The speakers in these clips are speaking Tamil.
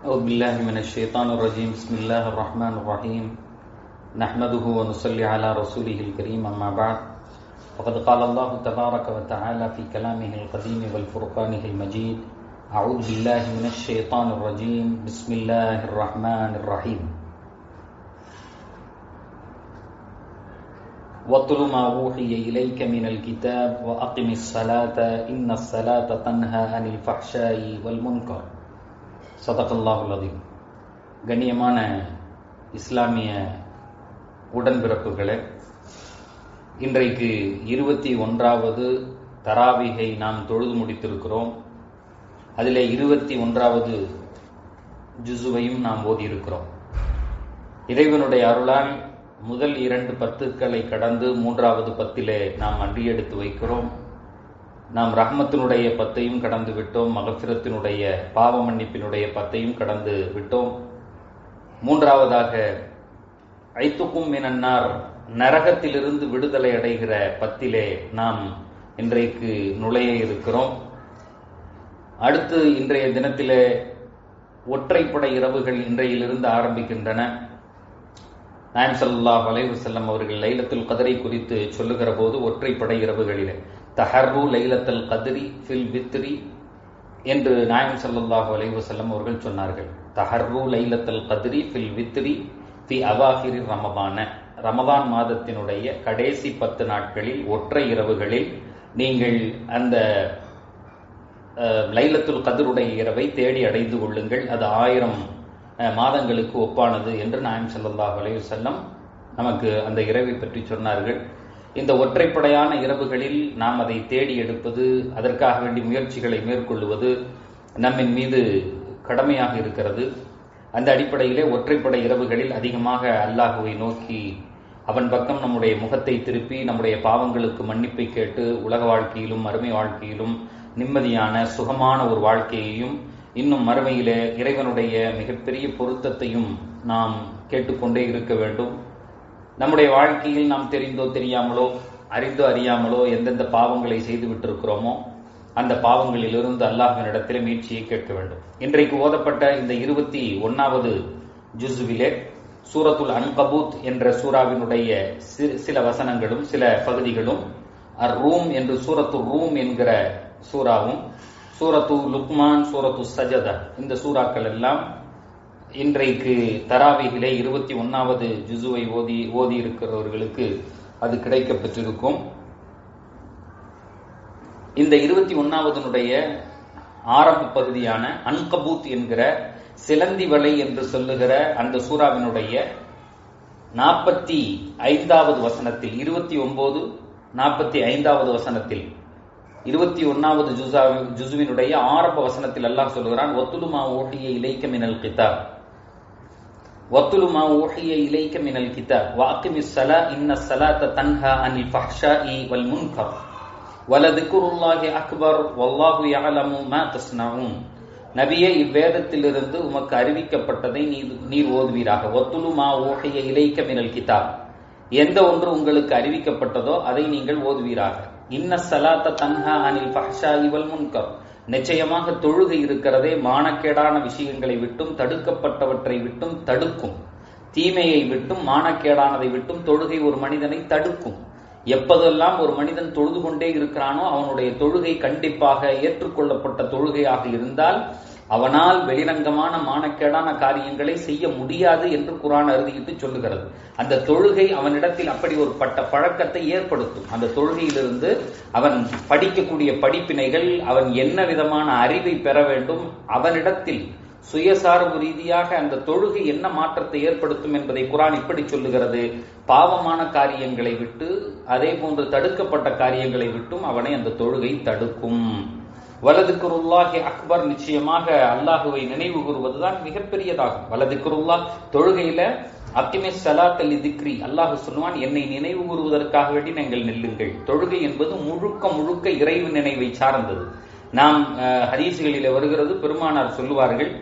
أعوذ بالله من الشيطان الرجيم بسم الله الرحمن الرحيم نحمده ونصلي على رسوله الكريم أما بعد فقد قال الله تبارك وتعالى في كلامه القديم والفرقانه المجيد أعوذ بالله من الشيطان الرجيم بسم الله الرحمن الرحيم واتل ما أوحي إليك من الكتاب وأقم الصلاة إن الصلاة تنهى عن الفحشاء والمنكر சதகல்லாஹுல் அதீம் கண்ணியமான இஸ்லாமிய உடன்பிறப்புகளே இன்றைக்கு இருபத்தி ஒன்றாவது தராவிகை நாம் தொழுது முடித்திருக்கிறோம் அதில் இருபத்தி ஒன்றாவது ஜுசுவையும் நாம் ஓதியிருக்கிறோம் இறைவனுடைய அருளால் முதல் இரண்டு பத்துக்களை கடந்து மூன்றாவது பத்திலே நாம் அன்றி எடுத்து வைக்கிறோம் நாம் ரஹ்மத்தினுடைய பத்தையும் கடந்து விட்டோம் மகபிரத்தினுடைய பாவ மன்னிப்பினுடைய பத்தையும் கடந்து விட்டோம் மூன்றாவதாக ஐத்துக்கும் மினன்னார் நரகத்திலிருந்து விடுதலை அடைகிற பத்திலே நாம் இன்றைக்கு நுழைய இருக்கிறோம் அடுத்து இன்றைய தினத்திலே ஒற்றைப்படை இரவுகள் இன்றையிலிருந்து ஆரம்பிக்கின்றன நாயம் சல்லாஹ் அலைவு செல்லம் அவர்கள் லைலத்தில் கதரை குறித்து சொல்லுகிற போது ஒற்றைப்படை இரவுகளிலே தஹர்ரு லைலத்தல் கதிரி ஃபில் வித்ரி என்று நாயம் சல்லாஹூ அலைவு செல்லம் அவர்கள் சொன்னார்கள் தஹர்ரு லைலத்தல் கதிரி ஃபில் வித்ரி ஃபி அவாஹிரி ரமபான ரமதான் மாதத்தினுடைய கடைசி பத்து நாட்களில் ஒற்றை இரவுகளில் நீங்கள் அந்த லைலத்துல் கதிருடைய இரவை தேடி அடைந்து கொள்ளுங்கள் அது ஆயிரம் மாதங்களுக்கு ஒப்பானது என்று நாயம் சல்லாஹ் அலைவு செல்லம் நமக்கு அந்த இரவை பற்றி சொன்னார்கள் இந்த ஒற்றைப்படையான இரவுகளில் நாம் அதை தேடி எடுப்பது அதற்காக வேண்டி முயற்சிகளை மேற்கொள்வது நம்மின் மீது கடமையாக இருக்கிறது அந்த அடிப்படையிலே ஒற்றைப்படை இரவுகளில் அதிகமாக அல்லாஹுவை நோக்கி அவன் பக்கம் நம்முடைய முகத்தை திருப்பி நம்முடைய பாவங்களுக்கு மன்னிப்பை கேட்டு உலக வாழ்க்கையிலும் மறுமை வாழ்க்கையிலும் நிம்மதியான சுகமான ஒரு வாழ்க்கையையும் இன்னும் மறுமையிலே இறைவனுடைய மிகப்பெரிய பொருத்தத்தையும் நாம் கேட்டுக்கொண்டே இருக்க வேண்டும் நம்முடைய வாழ்க்கையில் நாம் தெரிந்தோ தெரியாமலோ அறிந்தோ அறியாமலோ எந்தெந்த பாவங்களை செய்து விட்டிருக்கிறோமோ அந்த பாவங்களிலிருந்து அல்லாஹினிடத்தில் மீட்சியை கேட்க வேண்டும் இன்றைக்கு ஓதப்பட்ட இந்த இருபத்தி ஒன்னாவது ஜுசுவிலே சூரத்துல் அன்கபூத் என்ற சூறாவினுடைய சில வசனங்களும் சில பகுதிகளும் அர் ரூம் என்று சூரத்து ரூம் என்கிற சூறாவும் சூரத்து லுக்மான் சூரத்து சஜதா இந்த சூறாக்கள் எல்லாம் இன்றைக்கு தராவிகளே இருபத்தி ஒன்னாவது ஜுசுவை ஓதி ஓதி இருக்கிறவர்களுக்கு அது கிடைக்கப்பட்டிருக்கும் இந்த இருபத்தி ஒன்னாவதனுடைய ஆரம்ப பகுதியான அன்கபூத் என்கிற சிலந்தி வலை என்று சொல்லுகிற அந்த சூறாவினுடைய நாற்பத்தி ஐந்தாவது வசனத்தில் இருபத்தி ஒன்பது நாற்பத்தி ஐந்தாவது வசனத்தில் இருபத்தி ஒன்னாவது ஜுசுவினுடைய ஆரம்ப வசனத்தில் அல்லாஹ் சொல்லுகிறான் ஒத்துலுமா ஓட்டிய இலைக்க மினல் கிதாப் ஒத்துலுமா ஓட்டிய இலைக்க மினல் கிதாப் வாக்கிமி சலா இன்ன சலாத்த தன்ஹா அனில் ஃபஹ்ஷாஇ வல் முன்கர் வலதுக்குருல்லாஹி அக்பர் வல்லாஹு யஅலமு மா தஸ்னஊன் நபியே இவ்வேதத்திலிருந்து உமக்கு அறிவிக்கப்பட்டதை நீர் நீர் ஓதுவீராக ஒத்துலுமா ஓஹிய இலைக்க மினல் கிதாப் எந்த ஒன்று உங்களுக்கு அறிவிக்கப்பட்டதோ அதை நீங்கள் ஓதுவீராக இன்ன சலாத்த தன்ஹா அனில் ஃபஹ்ஷா இவல் முன்கர் நிச்சயமாக தொழுகை இருக்கிறதே மானக்கேடான விஷயங்களை விட்டும் தடுக்கப்பட்டவற்றை விட்டும் தடுக்கும் தீமையை விட்டும் மானக்கேடானதை விட்டும் தொழுகை ஒரு மனிதனை தடுக்கும் எப்போதெல்லாம் ஒரு மனிதன் தொழுது கொண்டே இருக்கிறானோ அவனுடைய தொழுகை கண்டிப்பாக ஏற்றுக்கொள்ளப்பட்ட தொழுகையாக இருந்தால் அவனால் வெளிரங்கமான மானக்கேடான காரியங்களை செய்ய முடியாது என்று குரான் அறுதியிட்டு சொல்லுகிறது அந்த தொழுகை அவனிடத்தில் அப்படி ஒரு பட்ட பழக்கத்தை ஏற்படுத்தும் அந்த தொழுகையிலிருந்து அவன் படிக்கக்கூடிய படிப்பினைகள் அவன் என்ன விதமான அறிவை பெற வேண்டும் அவனிடத்தில் சுயசார்பு ரீதியாக அந்த தொழுகை என்ன மாற்றத்தை ஏற்படுத்தும் என்பதை குரான் இப்படி சொல்லுகிறது பாவமான காரியங்களை விட்டு அதே போன்று தடுக்கப்பட்ட காரியங்களை விட்டும் அவனை அந்த தொழுகை தடுக்கும் வலதுக்குருல்லாஹி அக்பர் நிச்சயமாக அல்லாஹுவை நினைவு கூறுவதுதான் மிகப்பெரியதாகும் வலதுக்குருல்லா தொழுகையில அத்திமே சலாத் அலி திக்ரி அல்லாஹு சொல்லுவான் என்னை நினைவு கூறுவதற்காக வேண்டி நீங்கள் நெல்லுங்கள் தொழுகை என்பது முழுக்க முழுக்க இறைவு நினைவை சார்ந்தது நாம் ஹதீசுகளில் வருகிறது பெருமானார் சொல்லுவார்கள்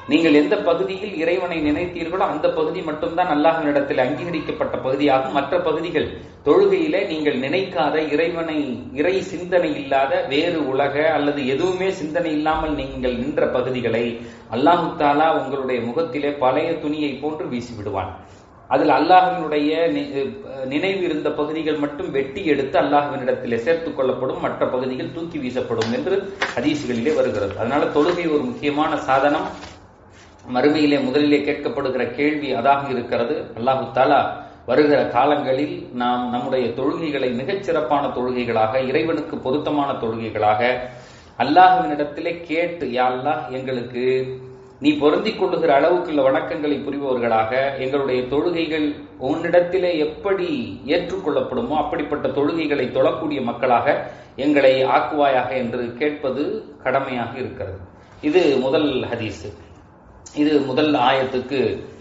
நீங்கள் எந்த பகுதியில் இறைவனை நினைத்தீர்களோ அந்த பகுதி மட்டும்தான் அல்லாஹ்வினிடத்தில் அங்கீகரிக்கப்பட்ட பகுதியாகும் மற்ற பகுதிகள் தொழுகையிலே நீங்கள் நினைக்காத இறைவனை இறை சிந்தனை இல்லாத வேறு உலக அல்லது எதுவுமே சிந்தனை இல்லாமல் நீங்கள் நின்ற பகுதிகளை அல்லாஹு தாலா உங்களுடைய முகத்திலே பழைய துணியை போன்று வீசி விடுவான் அதில் அல்லாஹினுடைய நினைவு இருந்த பகுதிகள் மட்டும் வெட்டி எடுத்து அல்லாஹுவினிடத்திலே சேர்த்துக் கொள்ளப்படும் மற்ற பகுதிகள் தூக்கி வீசப்படும் என்று ஹதீசுகளிலே வருகிறது அதனால தொழுகை ஒரு முக்கியமான சாதனம் மறுமையிலே முதலிலே கேட்கப்படுகிற கேள்வி அதாக இருக்கிறது அல்லாஹு தாலா வருகிற காலங்களில் நாம் நம்முடைய தொழுகைகளை மிகச் சிறப்பான தொழுகைகளாக இறைவனுக்கு பொருத்தமான தொழுகைகளாக அல்லாஹுவினிடத்திலே கேட்டு யா அல்லாஹ் எங்களுக்கு நீ பொருந்திக் கொள்ளுகிற அளவுக்குள்ள வணக்கங்களை புரிபவர்களாக எங்களுடைய தொழுகைகள் உன்னிடத்திலே எப்படி ஏற்றுக்கொள்ளப்படுமோ அப்படிப்பட்ட தொழுகைகளை தொழக்கூடிய மக்களாக எங்களை ஆக்குவாயாக என்று கேட்பது கடமையாக இருக்கிறது இது முதல் ஹதீஸ் இது முதல் ஆயத்துக்கு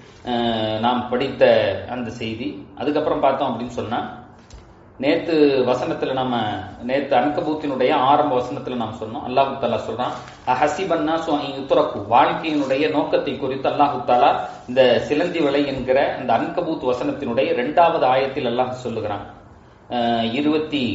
நாம் படித்த அந்த செய்தி அதுக்கப்புறம் பார்த்தோம் அப்படின்னு சொன்னா நேத்து வசனத்துல நம்ம நேத்து அன்கபூத்தினுடைய ஆரம்ப வசனத்துல நாம் சொன்னோம் அல்லாஹு தாலா சொல்றான் ஹசிபன்னா உத்தரக்கு வாழ்க்கையினுடைய நோக்கத்தை குறித்து அல்லாஹு தாலா இந்த சிலந்தி வலை என்கிற இந்த அன்கபூத் வசனத்தினுடைய இரண்டாவது ஆயத்தில் அல்லாஹ் சொல்லுகிறான் இருபத்தி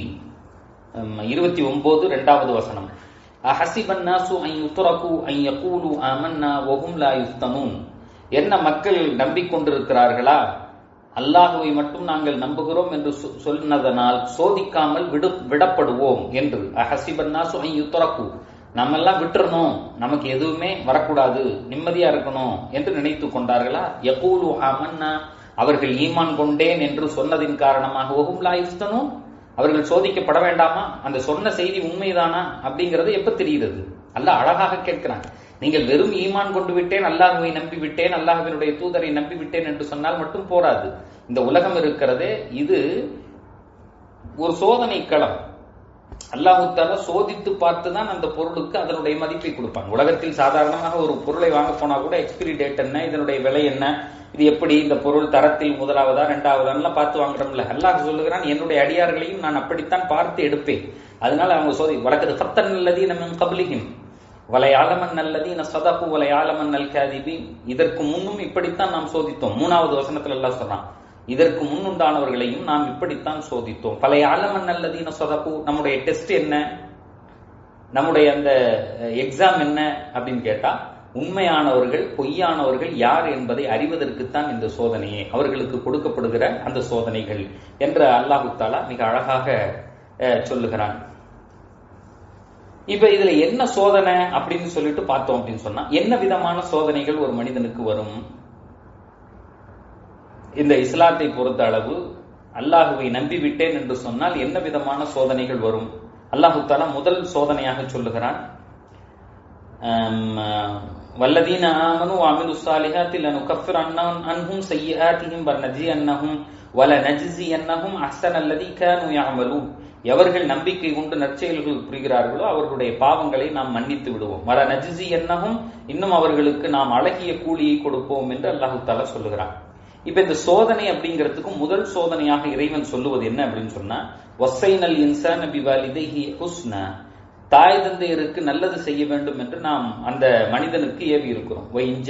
இருபத்தி ஒன்பது இரண்டாவது வசனம் அஹசிபன்னாசு ஐ உத்தரகு ஐ யகூலு ஆமன்னா வஹும் லா யுஃப்தனூன் என்ன மக்கள் நம்பிக்கொண்டிருக்கிறார்களா அல்லாஹுவை மட்டும் நாங்கள் நம்புகிறோம் என்று சொன்னதனால் சோதிக்காமல் விடு விடப்படுவோம் என்று அஹசிபன்னாசு ஐ யுத்தரகு நம்ம எல்லாம் விட்டுறணும் நமக்கு எதுவுமே வரக்கூடாது நிம்மதியா இருக்கணும் என்று நினைத்து கொண்டார்களா யகூலு ஆமன்னா அவர்கள் ஈமான் கொண்டேன் என்று சொன்னதின் காரணமாக ஒஹும் லா யுஃப்தனூன் அவர்கள் சோதிக்கப்பட வேண்டாமா அந்த சொன்ன செய்தி உண்மைதானா அப்படிங்கிறது எப்ப தெரிகிறது அல்ல அழகாக கேட்கிறான் நீங்கள் வெறும் ஈமான் கொண்டு விட்டேன் அல்லாஹுவை நம்பி விட்டேன் அல்லாஹுவினுடைய தூதரை நம்பி விட்டேன் என்று சொன்னால் மட்டும் போராது இந்த உலகம் இருக்கிறதே இது ஒரு சோதனை களம் அல்லாஹுத்தால சோதித்து பார்த்து தான் அந்த பொருளுக்கு அதனுடைய மதிப்பை கொடுப்பாங்க உலகத்தில் சாதாரணமாக ஒரு பொருளை வாங்க போனா கூட எக்ஸ்பிரி டேட் என்ன இதனுடைய விலை என்ன இது எப்படி இந்த பொருள் தரத்தில் முதலாவதா ரெண்டாவதா பார்த்து வாங்குறோம்ல அல்லாஹ் சொல்லுகிறான் என்னுடைய அடியார்களையும் நான் அப்படித்தான் பார்த்து எடுப்பேன் அதனால அவங்க சோதி வழக்கது ஃபத்தன் நல்லதி நம்ம கபலிகிம் வலையாளமன் நல்லதி ந சதப்பு வலையாளமன் நல் கேதிபி இதற்கு முன்னும் இப்படித்தான் நாம் சோதித்தோம் மூணாவது வசனத்துல எல்லாம் சொல்றான் இதற்கு முன்னுண்டானவர்களையும் நாம் இப்படித்தான் சோதித்தோம் பழைய ஆலமன் நல்லதீன சொதப்பு நம்முடைய டெஸ்ட் என்ன நம்முடைய அந்த எக்ஸாம் என்ன அப்படின்னு கேட்டா உண்மையானவர்கள் பொய்யானவர்கள் யார் என்பதை அறிவதற்குத்தான் இந்த சோதனையே அவர்களுக்கு கொடுக்கப்படுகிற அந்த சோதனைகள் என்று அல்லாஹு தாலா மிக அழகாக சொல்லுகிறான் இப்ப இதுல என்ன சோதனை அப்படின்னு சொல்லிட்டு பார்த்தோம் அப்படின்னு சொன்னா என்ன விதமான சோதனைகள் ஒரு மனிதனுக்கு வரும் இந்த இஸ்லாத்தை பொறுத்த அளவு அல்லாஹுவை நம்பிவிட்டேன் என்று சொன்னால் என்ன விதமான சோதனைகள் வரும் அல்லாஹு தாலா முதல் சோதனையாக சொல்லுகிறான் வல்லதீன ஆமனு அமிலு சாலிஹாத்தில் நுகஃபிர் அன்னஹும் அன்ஹும் சய்யிஆத்திஹிம் வர்னஜி அன்னஹும் வல நஜ்ஸி அன்னஹும் அஹ்சன் அல்லதி கானு யஅமலூன் எவர்கள் நம்பிக்கை கொண்டு நற்செயல்கள் புரிகிறார்களோ அவர்களுடைய பாவங்களை நாம் மன்னித்து விடுவோம் வல நஜ்ஸி என்னகும் இன்னும் அவர்களுக்கு நாம் அழகிய கூலியை கொடுப்போம் என்று அல்லாஹு தாலா சொல்லுகிறான் இப்ப இந்த சோதனை அப்படிங்கிறதுக்கு முதல் சோதனையாக இறைவன் சொல்லுவது என்ன அப்படின்னு சொன்னா ஒசைனல் இன்சான் நபி வாலிதைஹி ஹுஸ்னா தாய் தந்தையருக்கு நல்லது செய்ய வேண்டும் என்று நாம் அந்த மனிதனுக்கு ஏவி இருக்கிறோம்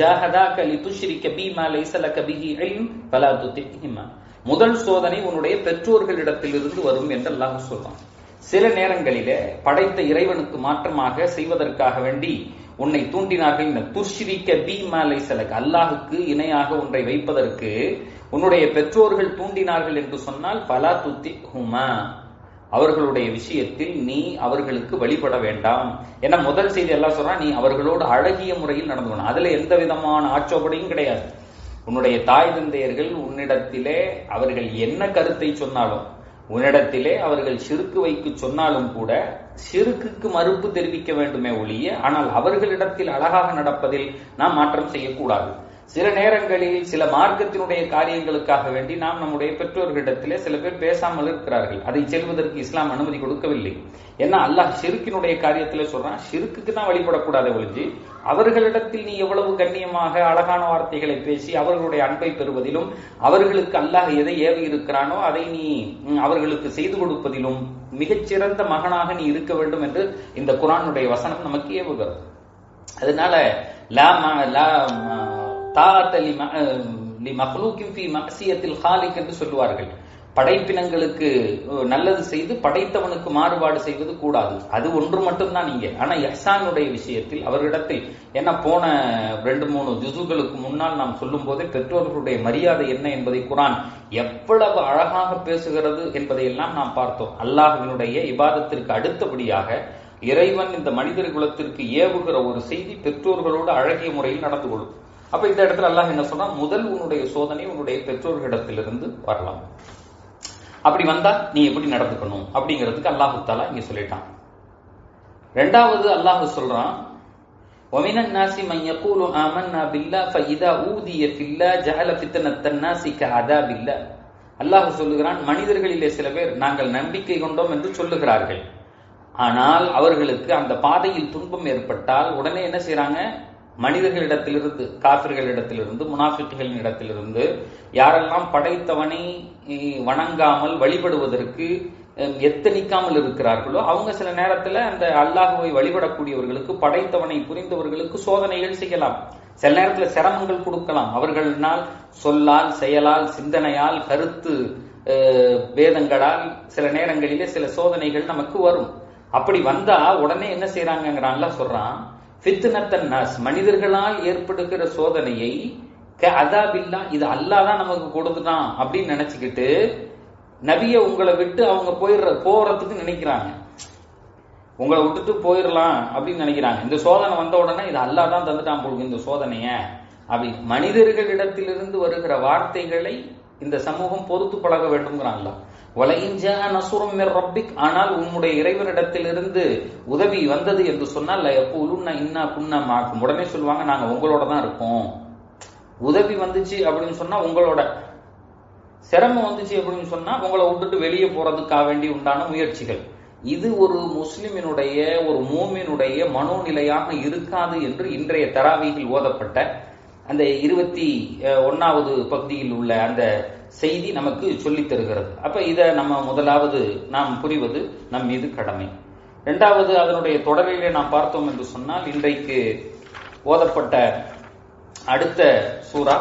முதல் சோதனை உன்னுடைய பெற்றோர்களிடத்திலிருந்து வரும் என்று அல்லாஹ் சொல்றான் சில நேரங்களிலே படைத்த இறைவனுக்கு மாற்றமாக செய்வதற்காக வேண்டி உன்னை தூண்டினார்கள் துஷ்ரிக்க பி மாலை சலக் அல்லாஹுக்கு இணையாக ஒன்றை வைப்பதற்கு உன்னுடைய பெற்றோர்கள் தூண்டினார்கள் என்று சொன்னால் பலா துத்தி ஹுமா அவர்களுடைய விஷயத்தில் நீ அவர்களுக்கு வழிபட வேண்டாம் ஏன்னா முதல் செய்தி எல்லாம் சொல்றான் நீ அவர்களோடு அழகிய முறையில் நடந்து கொள்ள அதுல எந்த விதமான ஆட்சோபனையும் கிடையாது உன்னுடைய தாய் தந்தையர்கள் உன்னிடத்திலே அவர்கள் என்ன கருத்தை சொன்னாலும் உன்னிடத்திலே அவர்கள் சிறுக்கு வைக்கு சொன்னாலும் கூட சிறுக்குக்கு மறுப்பு தெரிவிக்க வேண்டுமே ஒழிய ஆனால் அவர்களிடத்தில் அழகாக நடப்பதில் நாம் மாற்றம் செய்யக்கூடாது சில நேரங்களில் சில மார்க்கத்தினுடைய காரியங்களுக்காக வேண்டி நாம் நம்முடைய பெற்றோர்களிடத்திலே சில பேர் பேசாமல் இருக்கிறார்கள் அதை செல்வதற்கு இஸ்லாம் அனுமதி கொடுக்கவில்லை ஏன்னா அல்லாஹ் ஷிருக்கினுடைய காரியத்திலே சொல்றான் ஷிருக்குக்கு தான் வழிபடக்கூடாது ஒழிஞ்சு அவர்களிடத்தில் நீ எவ்வளவு கண்ணியமாக அழகான வார்த்தைகளை பேசி அவர்களுடைய அன்பை பெறுவதிலும் அவர்களுக்கு அல்லாஹ் எதை ஏவி இருக்கிறானோ அதை நீ அவர்களுக்கு செய்து கொடுப்பதிலும் மிகச்சிறந்த மகனாக நீ இருக்க வேண்டும் என்று இந்த குரானுடைய வசனம் நமக்கு ஏவுகிறது அதனால லா ம- லா ம- தாஅத்த லி ம- லி மக்லூக்கின் ஃபீ மஅசியத்தில் ஹாலிக் என்று சொல்லுவார்கள் படைப்பினங்களுக்கு அஹ், நல்லது செய்து படைத்தவனுக்கு மாறுபாடு செய்வது கூடாது அது ஒன்று மட்டும்தான் இங்கே ஆனா இஹ்சானுடைய விஷயத்தில் அவர்களிடத்தில் என்ன போன ரெண்டு மூணு ஜுசுகளுக்கு முன்னால் நாம் சொல்லும் போதே பெற்றோர்களுடைய மரியாதை என்ன என்பதை குரான் எவ்வளவு அழகாக பேசுகிறது என்பதையெல்லாம் நாம் பார்த்தோம் அல்லாஹ்வினுடைய இபாதத்திற்கு அடுத்தபடியாக இறைவன் இந்த மனிதர் குலத்திற்கு ஏவுகிற ஒரு செய்தி பெற்றோர்களோடு அழகிய முறையில் நடந்து கொள்ளும் அப்ப இந்த இடத்துல அல்லாஹ் என்ன சொன்னா முதல் உன்னுடைய சோதனை உன்னுடைய பெற்றோர்களிடத்திலிருந்து வரலாம் அப்படி வந்தா நீ எப்படி நடந்துக்கணும் அப்படிங்கிறதுக்கு அல்லாஹு தாலா இங்க சொல்லிட்டான் ரெண்டாவது அல்லாஹ் சொல்றான் ومن الناس من يقول آمنا بالله فإذا أوذي في الله جعل فتنة الناس كعذاب الله அல்லாஹ் சொல்லுகிறான் மனிதர்களிலே சில பேர் நாங்கள் நம்பிக்கை கொண்டோம் என்று சொல்லுகிறார்கள் ஆனால் அவர்களுக்கு அந்த பாதையில் துன்பம் ஏற்பட்டால் உடனே என்ன செய்றாங்க மனிதர்களிடத்திலிருந்து காபிர்களிடத்திலிருந்து முனாஃபிக்குகளின் இடத்திலிருந்து யாரெல்லாம் படைத்தவனை அஹ், வணங்காமல் வழிபடுவதற்கு அஹ், எத்தனிக்காமல் இருக்கிறார்களோ அவங்க சில நேரத்துல அந்த அல்லாஹுவை வழிபடக்கூடியவர்களுக்கு படைத்தவனை புரிந்தவர்களுக்கு சோதனைகள் செய்யலாம் சில நேரத்துல சிரமங்கள் கொடுக்கலாம் அவர்களினால் சொல்லால் செயலால் சிந்தனையால் கருத்து அஹ், வேதங்களால் சில நேரங்களிலே சில சோதனைகள் நமக்கு வரும் அப்படி வந்தா உடனே என்ன செய்யறாங்கிறான்ல சொல்றான் ஃபித்னத்தன் நாஸ் மனிதர்களால் ஏற்படுகிற சோதனையை க அதாபில்லா இது அல்லாஹ் தான் நமக்கு கொடுத்துட்டான் அப்படின்னு நினைச்சுக்கிட்டு நபிய உங்களை விட்டு அவங்க போயிடுற போறதுக்கு நினைக்கிறாங்க உங்களை விட்டுட்டு போயிடலாம் அப்படின்னு நினைக்கிறாங்க இந்த சோதனை வந்த உடனே இது அல்லாஹ் தான் தந்துட்டான் போலுங்க இந்த சோதனைய அப்படி மனிதர்களிடத்திலிருந்து வருகிற வார்த்தைகளை இந்த சமூகம் பொறுத்து பழக வேண்டும்ங்கிறான் அல்லாஹ் வலையிஞ்சா நசுரம் மிர் ரப்பிக் ஆனால் உன்னுடைய இறைவனிடத்திலிருந்து உதவி வந்தது என்று சொன்னால் எப்போலுன்னா இன்னா குன்னா மாக்கும் உடனே சொல்லுவாங்க நாங்க உங்களோட தான் இருக்கோம் உதவி வந்துச்சு அப்படின்னு சொன்னா உங்களோட சிரமம் வந்துச்சு அப்படின்னு சொன்னா உங்களை விட்டுட்டு வெளியே போறதுக்காக வேண்டி உண்டான முயற்சிகள் இது ஒரு முஸ்லிமினுடைய ஒரு மூமினுடைய மனோநிலையாக இருக்காது என்று இன்றைய தராவியில் ஓதப்பட்ட அந்த இருபத்தி அஹ், ஒண்ணாவது பகுதியில் உள்ள அந்த செய்தி நமக்கு சொல்லித் தருகிறது அப்ப இத நம்ம முதலாவது நாம் புரிவது நம் மீது கடமை இரண்டாவது அதனுடைய தொடரிலே நாம் பார்த்தோம் என்று சொன்னால் இன்றைக்கு ஓதப்பட்ட அடுத்த சூரா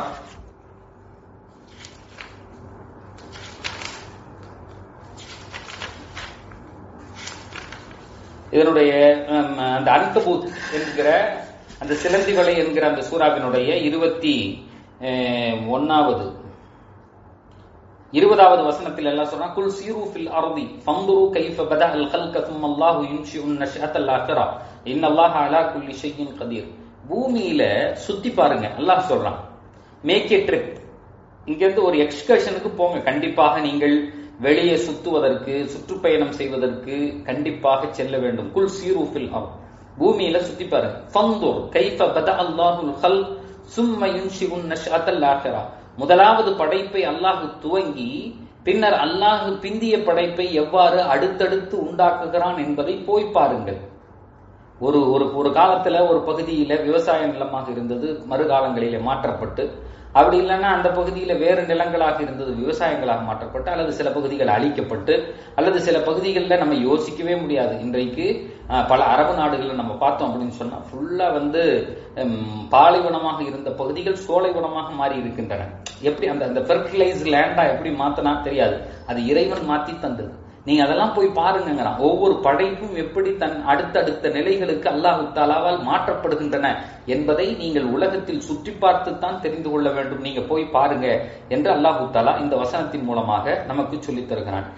இதனுடைய ஹம், அந்த அன்கபூத் என்கிற அந்த சிலந்தி வலை என்கிற அந்த சூறாவினுடைய இருபத்தி அஹ், ஒண்ணாவது இருபதாவது வசனத்தில் எல்லாம் சொன்னா குல் சீரு ஃபில் அர்தி ஃபந்துரு கைஃப பதா அல் கல்க தும் அல்லாஹு யுன்ஷிஉன் நஷ்அத் அல் ஆখিরা இன்னல்லாஹ அலா குல்லி ஷைஇன் கதீர் பூமியில சுத்தி பாருங்க அல்லாஹ் சொல்றான் மேக் எ ட்ரிப் இங்க இருந்து ஒரு எக்ஸ்கர்ஷனுக்கு போங்க கண்டிப்பாக நீங்கள் வெளியே சுத்துவதற்கு சுற்றுப்பயணம் செய்வதற்கு கண்டிப்பாக செல்ல வேண்டும் குல் சீரு ஃபில் அர்த் பூமியில சுத்தி பாருங்க ஃபந்துர் கைஃப பதா அல்லாஹுல் கல் சும்ம யுன்ஷிஉன் நஷ்அத் அல் ஆখিরা முதலாவது படைப்பை அல்லாஹ் துவங்கி பின்னர் அல்லாஹ் பிந்திய படைப்பை எவ்வாறு அடுத்தடுத்து உண்டாக்குகிறான் என்பதை போய் பாருங்கள் ஒரு ஒரு ஒரு காலத்துல ஒரு பகுதியில விவசாய நிலமாக இருந்தது மறுகாலங்களிலே மாற்றப்பட்டு அப்படி இல்லைன்னா அந்த பகுதியில வேறு நிலங்களாக இருந்தது விவசாயங்களாக மாற்றப்பட்டு அல்லது சில பகுதிகள் அழிக்கப்பட்டு அல்லது சில பகுதிகளில் நம்ம யோசிக்கவே முடியாது இன்றைக்கு அஹ், பல அரபு நாடுகளில் நம்ம பார்த்தோம் அப்படின்னு சொன்னா ஃபுல்லா வந்து ஹம், பாலைவனமாக இருந்த பகுதிகள் சோலைவனமாக மாறி இருக்கின்றன எப்படி அந்த அந்த ஃபெர்டிலைஸ் லேண்டா எப்படி மாத்தினா தெரியாது அது இறைவன் மாத்தி தந்தது நீங்க அதெல்லாம் போய் பாருங்கிறான் ஒவ்வொரு படைப்பும் எப்படி தன் அடுத்தடுத்த நிலைகளுக்கு அல்லாஹு தாலாவால் மாற்றப்படுகின்றன என்பதை நீங்கள் உலகத்தில் சுற்றி பார்த்துத்தான் தெரிந்து கொள்ள வேண்டும் நீங்க போய் பாருங்க என்று அல்லாஹு தாலா இந்த வசனத்தின் மூலமாக நமக்கு சொல்லித் தருகிறான்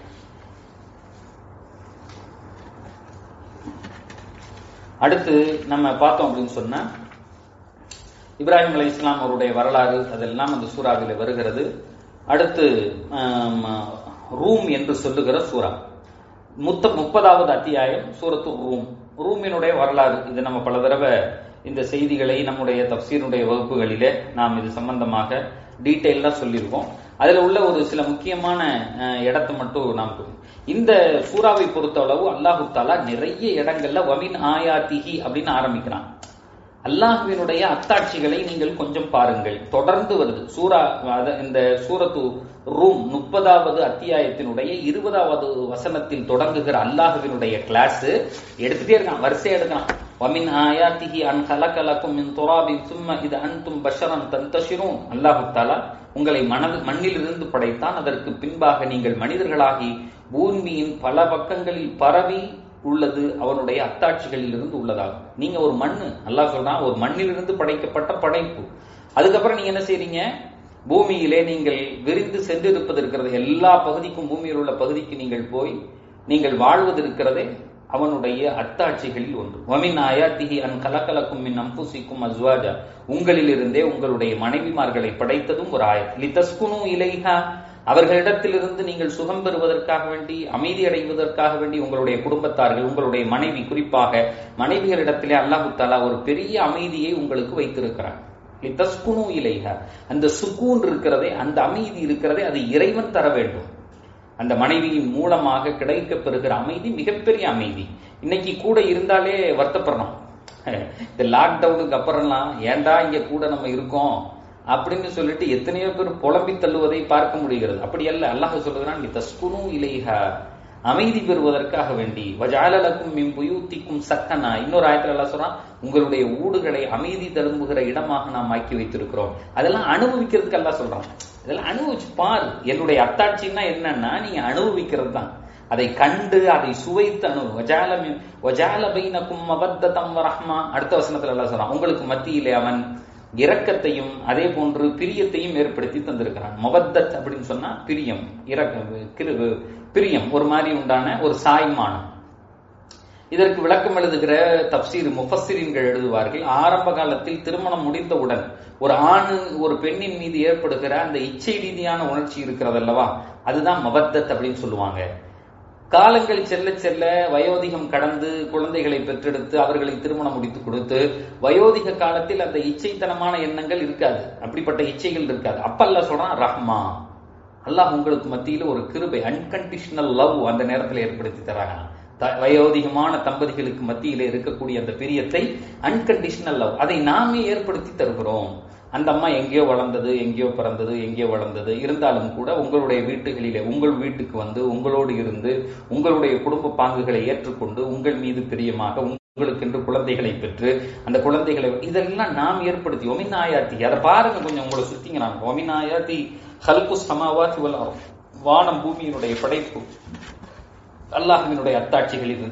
அடுத்து நம்ம பார்த்தோம் அப்படின்னு சொன்னா இப்ராஹிம் அலை இஸ்லாம் அவருடைய வரலாறு அதெல்லாம் அந்த சூறாவிலே வருகிறது அடுத்து ஆம், ரூம் என்று சொல்லுகிற சூறா முத்த முப்பதாவது அத்தியாயம் சூரத்து ரூம் ரூமினுடைய வரலாறு இது நம்ம பல தடவை இந்த செய்திகளை நம்முடைய தப்சீருடைய வகுப்புகளிலே நாம் இது சம்பந்தமாக டீட்டெயிலாக சொல்லியிருக்கோம் அதுல உள்ள ஒரு சில முக்கியமான அஹ், இடத்தை மட்டும் நாம் குறி- இந்த சூறாவை பொறுத்தளவு அல்லாஹு தாலா நிறைய இடங்கள்ல வமின் ஆயாத்திஹி அப்படின்னு ஆரம்பிக்கிறான் அல்லாஹ்வினுடைய அத்தாட்சிகளை நீங்கள் கொஞ்சம் பாருங்கள் தொடர்ந்து வருது சூரா அத- இந்த சூரத்து ரூம் முப்பதாவது அத்தியாயத்தினுடைய இருபதாவது வசனத்தில் தொடங்குகிற அல்லாஹ்வினுடைய கிளாஸ் எடுத்துட்டே இருக்கான் வரிசையா எடுக்கலாம் ومن آياته أن خلق لكم من تراب ثم إذا أنتم بشرا تنتشرون அல்லாஹ் தஆலா உங்களை மனது மண்ணிலிருந்து படைத்தான் அதற்கு பின்பாக நீங்கள் மனிதர்களாகி பூமியின் பல பக்கங்களில் பரவி உள்ளது அவனுடைய அத்தாட்சிகளில் இருந்து உள்ளதாகும் நீங்க ஒரு மண்ணு அல்லாஹ் சொல்றான் ஒரு மண்ணிலிருந்து படைக்கப்பட்ட படைப்பு அதுக்கப்புறம் நீங்க என்ன செய்றீங்க பூமியிலே நீங்கள் விரிந்து சென்றிருப்பது இருக்கிறது எல்லா பகுதிக்கும் பூமியில் உள்ள பகுதிக்கு நீங்கள் போய் நீங்கள் வாழ்வது இருக்கிறதே அவனுடைய அத்தாட்சிகளில் ஒன்று வமின் ஆயாத்திஹி அன் கலக்கலக்கும் மின் அம்புசிக்கும் அஸ்வாஜா உங்களிலிருந்தே உங்களுடைய மனைவிமார்களை படைத்ததும் ஒரு ஆயத் லிதஸ்குனு இலைஹா அவர்களிடத்திலிருந்து நீங்கள் சுகம் பெறுவதற்காக வேண்டி அமைதி அடைவதற்காக வேண்டி உங்களுடைய குடும்பத்தார்கள் உங்களுடைய மனைவி குறிப்பாக மனைவிகளிடத்திலே அல்லாஹு தாலா ஒரு பெரிய அமைதியை உங்களுக்கு வைத்திருக்கிறார் லிதஸ்குனு இலைஹா அந்த சுக்கூன் இருக்கிறதே அந்த அமைதி இருக்கிறதே அது இறைவன் தர வேண்டும் அந்த மனைவியின் மூலமாக கிடைக்கப் பெறுகிற அமைதி மிகப்பெரிய அமைதி இன்னைக்கு கூட இருந்தாலே வருத்தப்படுறோம் இந்த லாக்டவுனுக்கு அப்புறம்லாம் ஏன்டா இங்க கூட நம்ம இருக்கோம் அப்படின்னு சொல்லிட்டு எத்தனையோ பேர் புலம்பி தள்ளுவதை பார்க்க முடிகிறது அப்படி அல்ல அல்லாஹ் சொல்றதுனா நீ தஸ்குனு இலைஹா அமைதி பெறுவதற்காக வேண்டி வஜாலலக்கும் மின் புயூத்திக்கும் சக்கனா இன்னொரு ஆயத்துல எல்லாம் சொல்றான் உங்களுடைய ஊடுகளை அமைதி தரும்புகிற இடமாக நாம் ஆக்கி வைத்திருக்கிறோம் அதெல்லாம் அனுபவிக்கிறதுக்கு எல்லாம் சொல்றான் இதெல்லாம் அனுபவிச்சு பாரு என்னுடைய அத்தாட்சின்னா என்னன்னா நீங்க அனுபவிக்கிறது தான் அதை கண்டு அதை சுவைத்து அனுபவம் வஜால வஜால பைனக்கும் மபத்தம் ரஹ்மா அடுத்த வசனத்துல எல்லாம் சொல்றான் உங்களுக்கு மத்தியிலே அவன் இரக்கத்தையும் அதே போன்று பிரியத்தையும் ஏற்படுத்தி தந்திருக்கிறான் மபத்தத் அப்படின்னு சொன்னா பிரியம் இறக்க பிரியம் ஒரு மாதிரி உண்டான ஒரு சாய்மானம் இதற்கு விளக்கம் எழுதுகிற தப்சீர் முஃபஸ்ஸிரின்கள் எழுதுவார்கள் ஆரம்ப காலத்தில் திருமணம் முடிந்தவுடன் ஒரு ஆண் ஒரு பெண்ணின் மீது ஏற்படுகிற அந்த இச்சை ரீதியான உணர்ச்சி இருக்கிறது அல்லவா அதுதான் மபத்தத் அப்படின்னு சொல்லுவாங்க காலங்கள் செல்ல செல்ல வயோதிகம் கடந்து குழந்தைகளை பெற்றெடுத்து அவர்களை திருமணம் முடித்து கொடுத்து வயோதிக காலத்தில் அந்த இச்சைத்தனமான எண்ணங்கள் இருக்காது அப்படிப்பட்ட இச்சைகள் இருக்காது அப்ப அல்ல சொல்றான் ரஹ்மா அல்லாஹ் உங்களுக்கு மத்தியில ஒரு கிருபை அன்கண்டிஷனல் லவ் அந்த நேரத்தில் ஏற்படுத்தி தராங்க வயோதிகமான தம்பதிகளுக்கு மத்தியில இருக்கக்கூடிய அந்த பிரியத்தை அன்கண்டிஷனல் லவ் அதை நாமே ஏற்படுத்தி தருகிறோம் அந்த அம்மா எங்கேயோ வளர்ந்தது எங்கேயோ பிறந்தது எங்கேயோ வளர்ந்தது இருந்தாலும் கூட உங்களுடைய வீட்டுகளிலே உங்கள் வீட்டுக்கு வந்து உங்களோடு இருந்து உங்களுடைய குடும்ப பாங்குகளை ஏற்றுக்கொண்டு உங்கள் மீது பிரியமாக உங்களுக்கென்று குழந்தைகளை பெற்று அந்த குழந்தைகளை இதெல்லாம் நாம் ஏற்படுத்தி ஒமின் ஆயாத்தி அதை பாருங்க கொஞ்சம் உங்களை சுத்திங்க நான் ஒமின் ஆயாத்தி ஹல்கு சமாவாத்தி வளரும் வானம் பூமியினுடைய படைப்பு அல்லாஹினுடைய அத்தாட்சிகளில்